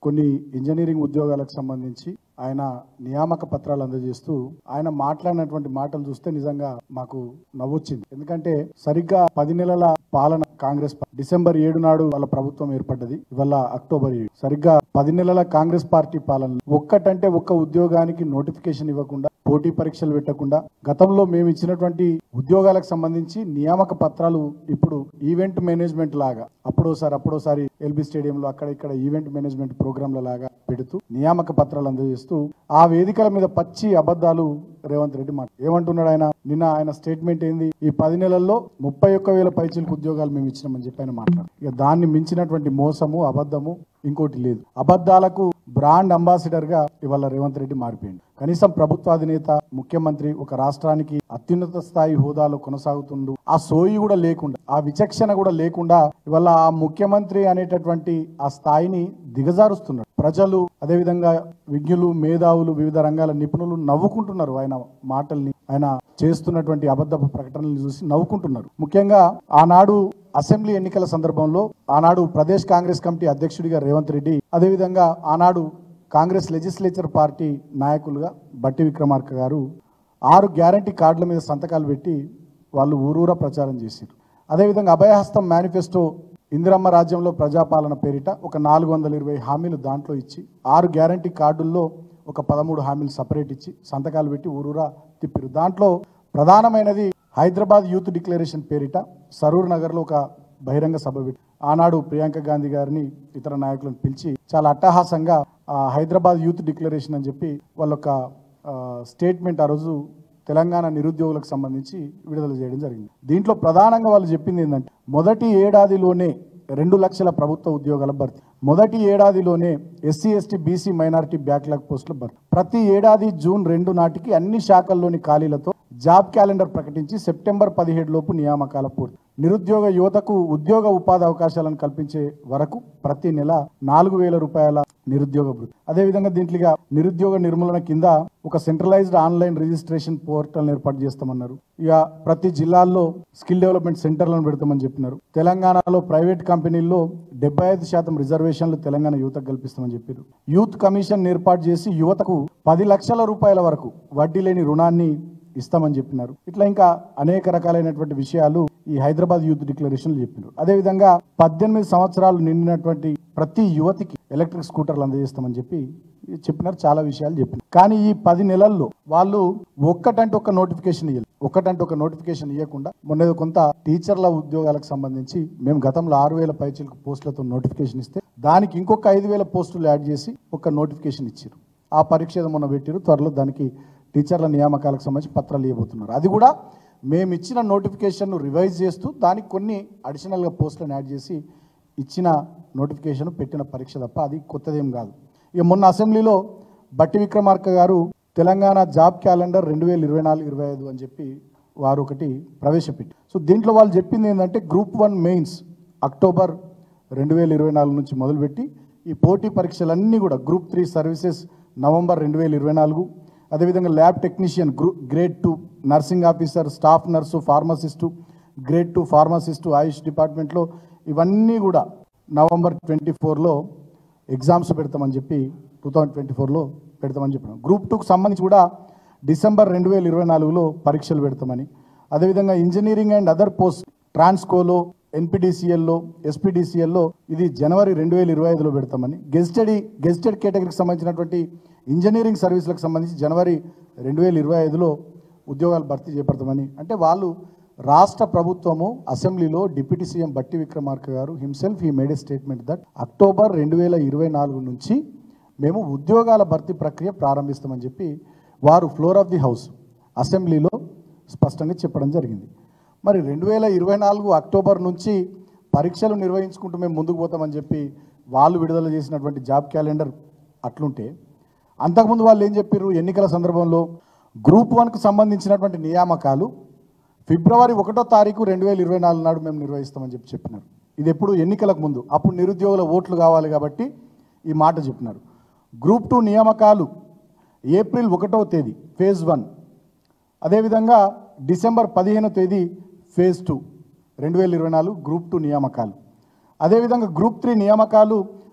కొన్ని ఇంజనీరింగ్ ఉద్యోగాలకు సంబంధించి ఆయన నియామక పత్రాలు అందజేస్తూ ఆయన మాట్లాడినటువంటి మాటలు చూస్తే నిజంగా మాకు నవ్వొచ్చింది ఎందుకంటే సరిగ్గా పది నెలల పాలన కాంగ్రెస్ పా- డిసెంబర్ ఏడు నాడు వాళ్ళ ప్రభుత్వం ఏర్పడ్డది ఇవాళ అక్టోబర్ ఏడు సరిగ్గా పది నెలల కాంగ్రెస్ పార్టీ పాలన ఒక్కటంటే ఒక్క ఉద్యోగానికి నోటిఫికేషన్ ఇవ్వకుండా పోటీ పరీక్షలు పెట్టకుండా గతంలో మేము ఇచ్చినటువంటి ఉద్యోగాలకు సంబంధించి నియామక పత్రాలు ఇప్పుడు ఈవెంట్ మేనేజ్మెంట్ లాగా అప్పుడోసారి అప్పుడోసారి ఎల్బీ స్టేడియంలో అక్కడ ఇక్కడ ఈవెంట్ మేనేజ్మెంట్ ప్రోగ్రాంల లాగా పెడుతూ నియామక పత్రాలు అందజేస్తూ ఆ వేదికల మీద పచ్చి అబద్ధాలు రేవంత్ రెడ్డి మాట ఏమంటున్నాడు ఆయన నిన్న ఆయన స్టేట్మెంట్ ఏంది ఈ పది నెలల్లో ముప్పై ఒక్క వేల పైచీలకు ఉద్యోగాలు మేము ఇచ్చినామని చెప్పి ఆయన మాట్లాడు ఇక దాన్ని మించినటువంటి మోసము అబద్ధము ఇంకోటి లేదు అబద్ధాలకు బ్రాండ్ అంబాసిడర్ గా ఇవాళ రేవంత్ రెడ్డి మారిపోయింది కనీసం ప్రభుత్వ అధినేత ముఖ్యమంత్రి ఒక రాష్ట్రానికి అత్యున్నత స్థాయి హోదాలో కొనసాగుతుండు ఆ సోయి కూడా లేకుండా ఆ విచక్షణ కూడా లేకుండా ఇవాళ ఆ ముఖ్యమంత్రి అనేటటువంటి ఆ స్థాయిని దిగజారుస్తున్నాడు ప్రజలు అదేవిధంగా విజ్ఞులు మేధావులు వివిధ రంగాల నిపుణులు నవ్వుకుంటున్నారు ఆయన మాటల్ని ఆయన చేస్తున్నటువంటి అబద్ధపు ప్రకటనలు చూసి నవ్వుకుంటున్నారు ముఖ్యంగా ఆనాడు అసెంబ్లీ ఎన్నికల సందర్భంలో ఆనాడు ప్రదేశ్ కాంగ్రెస్ కమిటీ అధ్యక్షుడిగా రేవంత్ రెడ్డి అదేవిధంగా ఆనాడు కాంగ్రెస్ లెజిస్లేచర్ పార్టీ నాయకులుగా బట్టి విక్రమార్క గారు ఆరు గ్యారంటీ కార్డుల మీద సంతకాలు పెట్టి వాళ్ళు ఊరూరా ప్రచారం చేశారు అదేవిధంగా అభయహస్తం మేనిఫెస్టో ఇందిరమ్మ రాజ్యంలో ప్రజాపాలన పేరిట ఒక నాలుగు వందల ఇరవై హామీలు దాంట్లో ఇచ్చి ఆరు గ్యారంటీ కార్డుల్లో ఒక పదమూడు హామీలు సపరేట్ ఇచ్చి సంతకాలు పెట్టి ఊరూరా తిప్పారు దాంట్లో ప్రధానమైనది హైదరాబాద్ యూత్ డిక్లరేషన్ పేరిట సరూర్ నగర్లో ఒక బహిరంగ సభ పెట్టి ఆనాడు ప్రియాంక గాంధీ గారిని ఇతర నాయకులను పిలిచి చాలా అట్టహాసంగా ఆ, హైదరాబాద్ యూత్ డిక్లరేషన్ అని చెప్పి వాళ్ళొక ఆ, స్టేట్మెంట్ ఆ రోజు తెలంగాణ నిరుద్యోగులకు సంబంధించి విడుదల చేయడం జరిగింది దీంట్లో ప్రధానంగా వాళ్ళు చెప్పింది ఏంటంటే మొదటి ఏడాదిలోనే రెండు లక్షల ప్రభుత్వ ఉద్యోగాల భర్తీ మొదటి ఏడాదిలోనే SC ST BC minority backlog పోస్టుల భర్తీ ప్రతి ఏడాది జూన్ రెండు నాటికి అన్ని శాఖల్లోని ఖాళీలతో జాబ్ క్యాలెండర్ ప్రకటించి సెప్టెంబర్ పదిహేడు లోపు నియామకాల పూర్తి నిరుద్యోగ యువతకు ఉద్యోగ ఉపాధి అవకాశాలను కల్పించే వరకు ప్రతి నెల నాలుగు వేల రూపాయల నిరుద్యోగ భృతి అదేవిధంగా దీంట్లోగా నిరుద్యోగ నిర్మూలన కింద ఒక సెంట్రలైజ్డ్ ఆన్లైన్ రిజిస్ట్రేషన్ పోర్టల్ ఏర్పాటు చేస్తామన్నారు ఇక ప్రతి జిల్లాల్లో స్కిల్ డెవలప్మెంట్ సెంటర్లను పెడతామని చెప్పినారు తెలంగాణలో ప్రైవేట్ కంపెనీల్లో డెబ్బై ఐదు శాతం రిజర్వేషన్లు తెలంగాణ యువతకు కల్పిస్తామని చెప్పారు యూత్ కమిషన్ ఏర్పాటు చేసి యువతకు పది లక్షల రూపాయల వరకు వడ్డీ లేని రుణాన్ని ఇస్తామని చెప్పినారు ఇట్లా ఇంకా అనేక రకాలైనటువంటి విషయాలు ఈ హైదరాబాద్ యూత్ డిక్లరేషన్లు చెప్పినారు అదేవిధంగా పద్దెనిమిది సంవత్సరాలు నిండినటువంటి ప్రతి యువతికి ఎలక్ట్రిక్ స్కూటర్లు అందజేస్తామని చెప్పి చెప్పినారు చాలా విషయాలు చెప్పినారు కానీ ఈ పది నెలల్లో వాళ్ళు ఒక్కటంటే ఒక నోటిఫికేషన్ ఇవ్వాలి ఒక్కటంటే ఒక నోటిఫికేషన్ ఇవ్వకుండా మొన్న ఏదో కొంత టీచర్ల ఉద్యోగాలకు సంబంధించి మేము గతంలో ఆరు వేల పైచీలకు పోస్టులతో నోటిఫికేషన్ ఇస్తే దానికి ఇంకొక ఐదు వేల పోస్టులు యాడ్ చేసి ఒక నోటిఫికేషన్ ఇచ్చారు ఆ పరీక్ష ఏదో మొన్న పెట్టారు త్వరలో దానికి టీచర్ల నియామకాలకు సంబంధించి పత్రాలు ఇవ్వబోతున్నారు అది కూడా మేము ఇచ్చిన నోటిఫికేషన్ను రివైజ్ చేస్తూ దానికి కొన్ని అడిషనల్గా పోస్టులను యాడ్ చేసి ఇచ్చిన నోటిఫికేషన్ పెట్టిన పరీక్ష తప్ప అది కొత్తదేం కాదు ఇక మొన్న అసెంబ్లీలో బట్టి విక్రమార్క గారు తెలంగాణ జాబ్ క్యాలెండర్ రెండు వేల ఇరవై నాలుగు ఇరవై ఐదు అని చెప్పి వారు ఒకటి ప్రవేశపెట్టి సో దీంట్లో వాళ్ళు చెప్పింది ఏంటంటే గ్రూప్ వన్ మెయిన్స్ అక్టోబర్ రెండు వేల ఇరవై నాలుగు నుంచి మొదలుపెట్టి ఈ పోటీ పరీక్షలన్నీ కూడా గ్రూప్ త్రీ సర్వీసెస్ నవంబర్ రెండు వేల ఇరవై నాలుగు అదేవిధంగా ల్యాబ్ టెక్నీషియన్ గ్రూ grade two nursing officer staff nurse pharmacist grade two pharmacist AYUSH డిపార్ట్మెంట్లో ఇవన్నీ కూడా నవంబర్ ట్వంటీ ఫోర్లో ఎగ్జామ్స్ పెడతామని చెప్పి టూ థౌజండ్ ట్వంటీ ఫోర్లో పెడతామని చెప్పినాం గ్రూప్ టూకి సంబంధించి కూడా డిసెంబర్ రెండు వేల ఇరవై నాలుగులో పరీక్షలు పెడతామని అదేవిధంగా ఇంజనీరింగ్ అండ్ అదర్ పోస్ట్ ట్రాన్స్కోలో ఎన్పిడిసిఎల్లో ఎస్పీడీసీఎల్లో ఇది జనవరి రెండు వేల ఇరవై ఐదులో పెడతామని గెస్టెడ్ గెస్టెడ్ కేటగిరీకి సంబంధించినటువంటి ఇంజనీరింగ్ సర్వీసులకు సంబంధించి జనవరి రెండు వేల ఇరవై ఐదులో ఉద్యోగాలు భర్తీ చేపడతామని అంటే వాళ్ళు రాష్ట్ర ప్రభుత్వము అసెంబ్లీలో డిప్యూటీ సీఎం బట్టి విక్రమార్క గారు himself he made a statement that October రెండు వేల ఇరవై నాలుగు నుంచి మేము ఉద్యోగాల భర్తీ ప్రక్రియ ప్రారంభిస్తామని చెప్పి వారు ఫ్లోర్ ఆఫ్ ది హౌస్ అసెంబ్లీలో స్పష్టంగా చెప్పడం జరిగింది మరి రెండు వేల ఇరవై నాలుగు అక్టోబర్ నుంచి పరీక్షలు నిర్వహించుకుంటూ మేము ముందుకు పోతామని చెప్పి వాళ్ళు విడుదల చేసినటువంటి జాబ్ క్యాలెండర్ అట్లుంటే అంతకుముందు వాళ్ళు ఏం చెప్పారు ఎన్నికల సందర్భంలో గ్రూప్ వన్కు సంబంధించినటువంటి నియామకాలు ఫిబ్రవరి ఒకటో తారీఖు రెండు వేల ఇరవై నాలుగు నాడు మేము నిర్వహిస్తామని చెప్పి చెప్పినారు ఇది ఎప్పుడు ఎన్నికలకు ముందు అప్పుడు నిరుద్యోగుల ఓట్లు కావాలి కాబట్టి ఈ మాట చెప్పినారు గ్రూప్ టూ నియామకాలు ఏప్రిల్ ఒకటో తేదీ ఫేజ్ వన్ అదేవిధంగా డిసెంబర్ పదిహేనో తేదీ ఫేజ్ టూ రెండు వేల ఇరవై నాలుగు గ్రూప్ టూ నియామకాలు అదేవిధంగా గ్రూప్ త్రీ నియామకాలు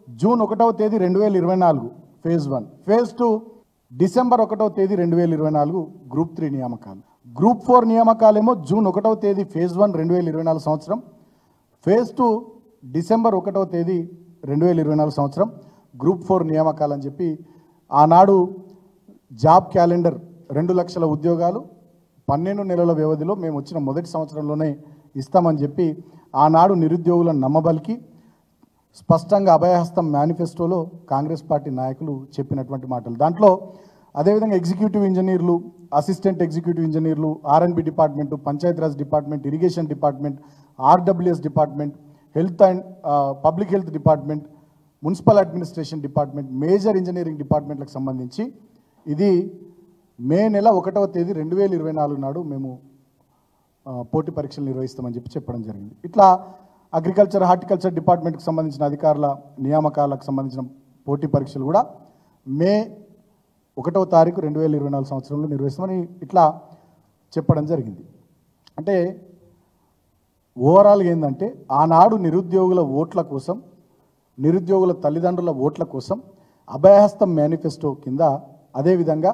జూన్ ఒకటవ తేదీ రెండు వేల ఇరవై నాలుగు phase one phase two December ఒకటవ తేదీ రెండు వేల ఇరవై నాలుగు గ్రూప్ త్రీ నియామకాలు గ్రూప్ ఫోర్ నియామకాలేమో జూన్ ఒకటవ తేదీ ఫేజ్ వన్ రెండు వేల ఇరవై నాలుగు సంవత్సరం ఫేజ్ టూ డిసెంబర్ ఒకటవ తేదీ రెండు వేల ఇరవై నాలుగు సంవత్సరం గ్రూప్ ఫోర్ నియామకాలని చెప్పి ఆనాడు జాబ్ క్యాలెండర్ రెండు లక్షల ఉద్యోగాలు పన్నెండు నెలల వ్యవధిలో మేము వచ్చిన మొదటి సంవత్సరంలోనే ఇస్తామని చెప్పి ఆనాడు నిరుద్యోగులను నమ్మబలికి స్పష్టంగా అభయహస్తం మేనిఫెస్టోలో కాంగ్రెస్ పార్టీ నాయకులు చెప్పినటువంటి మాటలు దాంట్లో అదేవిధంగా ఎగ్జిక్యూటివ్ ఇంజనీర్లు అసిస్టెంట్ ఎగ్జిక్యూటివ్ ఇంజనీర్లు R&B department Panchayati Raj department irrigation department RWS department health and public health department municipal administration department major engineering డిపార్ట్మెంట్లకు సంబంధించి ఇది మే నెల ఒకటవ తేదీ రెండు వేల ఇరవై నాలుగు నాడు మేము ఆ, పోటీ పరీక్షలు నిర్వహిస్తామని చెప్పి చెప్పడం జరిగింది ఇట్లా అగ్రికల్చర్ హార్టికల్చర్ డిపార్ట్మెంట్కి సంబంధించిన అధికారుల నియామకాలకు సంబంధించిన పోటీ పరీక్షలు కూడా మే ఒకటవ తారీఖు రెండు వేల ఇరవై నాలుగు సంవత్సరంలో నిర్వహిస్తామని ఇట్లా చెప్పడం జరిగింది అంటే ఓవరాల్గా ఏంటంటే ఆనాడు నిరుద్యోగుల ఓట్ల కోసం నిరుద్యోగుల తల్లిదండ్రుల ఓట్ల కోసం అభయహస్తం మేనిఫెస్టో కింద అదేవిధంగా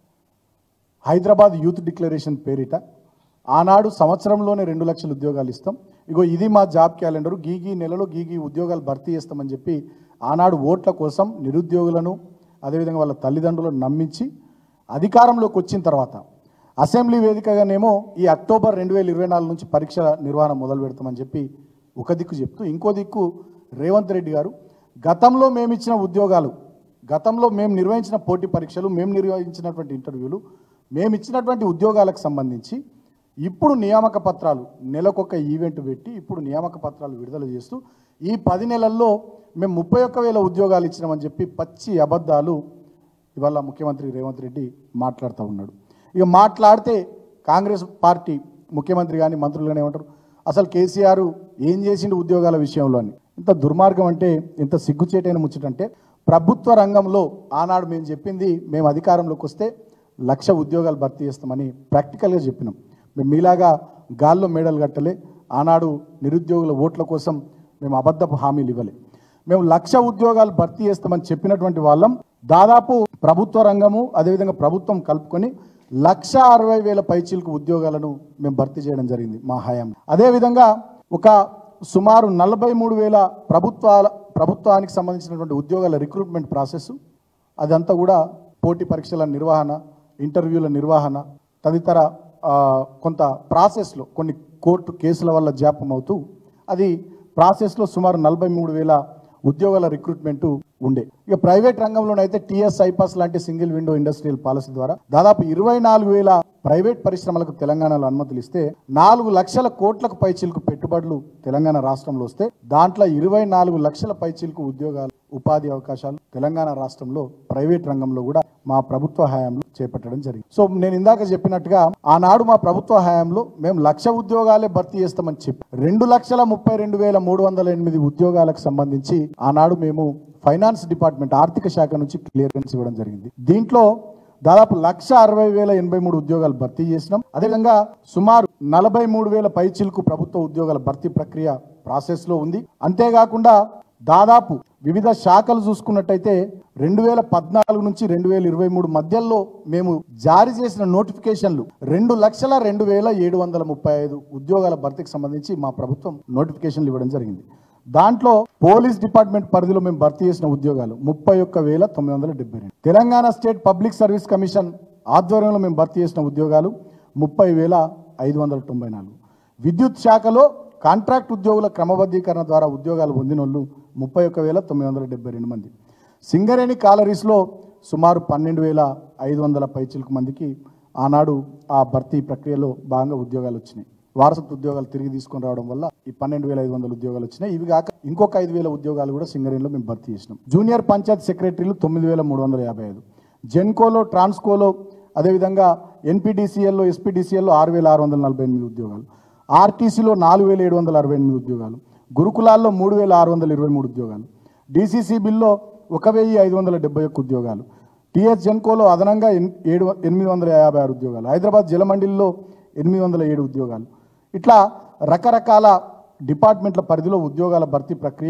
హైదరాబాద్ యూత్ డిక్లరేషన్ పేరిట ఆనాడు సంవత్సరంలోనే రెండు లక్షల ఉద్యోగాలు ఇస్తాం ఇగో ఇది మా జాబ్ క్యాలెండరు గీగీ నెలలో గీగీ ఉద్యోగాలు భర్తీ చేస్తామని చెప్పి ఆనాడు ఓట్ల కోసం నిరుద్యోగులను అదేవిధంగా వాళ్ళ తల్లిదండ్రులను నమ్మించి అధికారంలోకి వచ్చిన తర్వాత అసెంబ్లీ వేదికగానేమో ఈ అక్టోబర్ రెండు వేల ఇరవై నాలుగు నుంచి పరీక్షల నిర్వహణ మొదలు పెడతామని చెప్పి ఒక దిక్కు చెప్తూ ఇంకో దిక్కు రేవంత్ రెడ్డి గారు గతంలో మేము ఇచ్చిన ఉద్యోగాలు గతంలో మేము నిర్వహించిన పోటీ పరీక్షలు మేము నిర్వహించినటువంటి ఇంటర్వ్యూలు మేము ఇచ్చినటువంటి ఉద్యోగాలకు సంబంధించి ఇప్పుడు నియామక పత్రాలు నెలకొక ఈవెంట్ పెట్టి ఇప్పుడు నియామక పత్రాలు విడుదల చేస్తూ ఈ పది నెలల్లో మేము ముప్పై ఒక్క వేల ఉద్యోగాలు ఇచ్చినామని చెప్పి పచ్చి అబద్ధాలు ఇవాళ ముఖ్యమంత్రి రేవంత్ రెడ్డి మాట్లాడుతూ ఉన్నాడు ఇక మాట్లాడితే కాంగ్రెస్ పార్టీ ముఖ్యమంత్రి కానీ మంత్రులు కానీ ఏమంటారు అసలు కేసీఆర్ ఏం చేసిండు ఉద్యోగాల విషయంలో అని ఇంత దుర్మార్గం అంటే ఇంత సిగ్గుచేటైన ముచ్చటంటే ప్రభుత్వ రంగంలో ఆనాడు మేము చెప్పింది మేము అధికారంలోకి వస్తే లక్ష ఉద్యోగాలు భర్తీ చేస్తామని ప్రాక్టికల్గా చెప్పినాం మేము మీలాగా గాల్లో మేడలు కట్టలే ఆనాడు నిరుద్యోగుల ఓట్ల కోసం మేము అబద్ధపు హామీలు ఇవ్వలే మేము లక్ష ఉద్యోగాలు భర్తీ చేస్తామని చెప్పినటువంటి వాళ్ళం దాదాపు ప్రభుత్వ రంగము అదేవిధంగా ప్రభుత్వం కలుపుకొని లక్ష అరవై వేల పైచీలకు ఉద్యోగాలను మేము భర్తీ చేయడం జరిగింది మా హయాం అదేవిధంగా ఒక సుమారు నలభై మూడు వేల ప్రభుత్వాల ప్రభుత్వానికి సంబంధించినటువంటి ఉద్యోగాల రిక్రూట్మెంట్ ప్రాసెస్ అదంతా కూడా పోటీ పరీక్షల నిర్వహణ ఇంటర్వ్యూల నిర్వహణ తదితర ఆ, కొంత ప్రాసెస్లో కొన్ని కోర్టు కేసుల వల్ల జాప్యం అవుతూ అది ప్రాసెస్లో సుమారు నలభై మూడు వేల ఉద్యోగాల రిక్రూట్మెంట్ ఉండే ఇక ప్రైవేట్ రంగంలోనైతే టీఎస్ ఐపాస్ లాంటి సింగిల్ విండో ఇండస్ట్రియల్ పాలసీ ద్వారా దాదాపు ఇరవై నాలుగు వేల ప్రైవేట్ పరిశ్రమలకు తెలంగాణలో అనుమతులు ఇస్తే నాలుగు లక్షల కోట్లకు పైచీలకు పెట్టుబడులు తెలంగాణ రాష్ట్రంలో వస్తే దాంట్లో ఇరవై నాలుగు లక్షల పైచీలకు ఉద్యోగాలు ఉపాధి అవకాశాలు తెలంగాణ రాష్ట్రంలో ప్రైవేట్ రంగంలో కూడా మా ప్రభుత్వ హయాంలో చేపట్టడం జరిగింది సో నేను ఇందాక చెప్పినట్టుగా ఆనాడు మా ప్రభుత్వ హయాంలో మేము లక్ష ఉద్యోగాలే భర్తీ చేస్తామని చెప్పి రెండు లక్షల ముప్పై రెండు వేల మూడు వందల ఎనిమిది ఉద్యోగాలకు సంబంధించి ఆనాడు మేము ఫైనాన్స్ డిపార్ట్మెంట్ ఆర్థిక శాఖ నుంచి క్లియరెన్స్ ఇవ్వడం జరిగింది దీంట్లో దాదాపు లక్ష అరవై వేల ఎనభై మూడు ఉద్యోగాలు భర్తీ చేసినాం అదేవిధంగా సుమారు నలభై మూడు వేల పైచిలకు ప్రభుత్వ ఉద్యోగాల భర్తీ ప్రక్రియ ప్రాసెస్ లో ఉంది అంతేకాకుండా దాదాపు వివిధ శాఖలు చూసుకున్నట్టయితే రెండు వేల పద్నాలుగు నుంచి రెండు వేల ఇరవై మూడు మధ్యలో మేము జారీ చేసిన నోటిఫికేషన్లు రెండు లక్షల రెండు వేల ఏడు వందల ముప్పై ఐదు ఉద్యోగాల భర్తీకి సంబంధించి మా ప్రభుత్వం నోటిఫికేషన్లు ఇవ్వడం జరిగింది దాంట్లో పోలీస్ డిపార్ట్మెంట్ పరిధిలో మేము భర్తీ చేసిన ఉద్యోగాలు ముప్పై ఒక్క వేల తొమ్మిది వందల డెబ్బై రెండు Telangana state public service commission ఆధ్వర్యంలో మేము భర్తీ చేసిన ఉద్యోగాలు ముప్పై వేల ఐదు వందల తొంభై నాలుగు విద్యుత్ శాఖలో కాంట్రాక్ట్ ఉద్యోగుల క్రమబద్ధీకరణ ద్వారా ఉద్యోగాలు పొందిన వాళ్ళు ముప్పై ఒక్క వేల తొమ్మిది వందల డెబ్బై రెండు మంది సింగరేణి కాలరీస్లో సుమారు పన్నెండు వేల ఐదు వందల పైచిలకు మందికి ఆనాడు ఆ భర్తీ ప్రక్రియలో భాగంగా ఉద్యోగాలు వచ్చినాయి వారసత్వ ఉద్యోగాలు తిరిగి తీసుకొని రావడం వల్ల ఈ పన్నెండు వేల ఐదు వందల ఉద్యోగాలు వచ్చినాయి ఇవి కాక ఇంకొక ఐదు వేల ఉద్యోగాలు కూడా సింగరేణిలో మేము భర్తీ చేసినాం జూనియర్ పంచాయత్ సెక్రటరీలు తొమ్మిది వేల మూడు వందల యాభై ఐదు జెన్కోలో ట్రాన్స్కోలో అదేవిధంగా ఎన్పిడిసిఎల్లో ఎస్పీడీసీఎల్లో ఆరు వేల ఆరు వందల నలభై ఎనిమిది ఉద్యోగాలు ఆర్టీసీలో నాలుగు వేల ఏడు వందల అరవై ఎనిమిది ఉద్యోగాలు గురుకులాల్లో మూడు వేల ఆరు వందల ఇరవై మూడు ఉద్యోగాలు డీసీసీ బిల్లో ఒక వెయ్యి ఐదు వందల డెబ్బై ఒక్క ఉద్యోగాలు టీఎస్ జెన్కోలో అదనంగా ఎన్- ఏడు వ- ఎనిమిది వందల యాభై ఆరు ఉద్యోగాలు హైదరాబాద్ జలమండలిలో ఎనిమిది వందల ఏడు ఉద్యోగాలు ఇట్లా రకరకాల డిపార్ట్మెంట్ల పరిధిలో ఉద్యోగాల భర్తీ ప్రక్రియ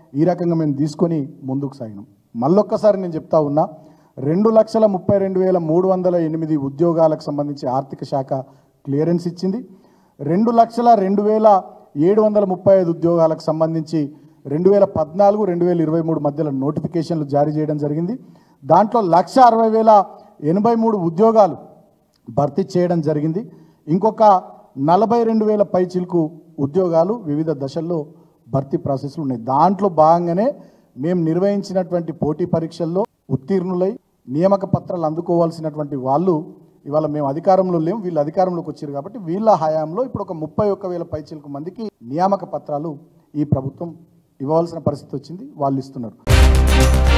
ఈ రకంగా మేము తీసుకొని ముందుకు సాగినాం మళ్ళొక్కసారి నేను చెప్తా ఉన్నా రెండు లక్షల ముప్పై రెండు వేల మూడు వందల ఎనిమిది ఉద్యోగాలకు సంబంధించి ఆర్థిక శాఖ క్లియరెన్స్ ఇచ్చింది రెండు లక్షల రెండు వేల ఏడు వందల ముప్పై ఐదు ఉద్యోగాలకు సంబంధించి రెండు వేల పద్నాలుగు రెండు వేల ఇరవై మూడు మధ్యలో నోటిఫికేషన్లు జారీ చేయడం జరిగింది దాంట్లో లక్ష అరవై వేల ఎనభై మూడు ఉద్యోగాలు భర్తీ చేయడం జరిగింది ఇంకొక నలభై రెండు వేల పైచిలకు ఉద్యోగాలు వివిధ దశల్లో భర్తీ ప్రాసెస్లు ఉన్నాయి దాంట్లో భాగంగానే మేము నిర్వహించినటువంటి పోటీ పరీక్షల్లో ఉత్తీర్ణులై నియామక పత్రాలు అందుకోవాల్సినటువంటి వాళ్ళు ఇవాళ మేము అధికారంలో లేము వీళ్ళు అధికారంలోకి వచ్చారు కాబట్టి వీళ్ళ హయాంలో ఇప్పుడు ఒక ముప్పై ఒక్క వేల పైచిలకు మందికి నియామక పత్రాలు ఈ ప్రభుత్వం ఇవ్వవలసిన పరిస్థితి వచ్చింది వాళ్ళు ఇస్తున్నారు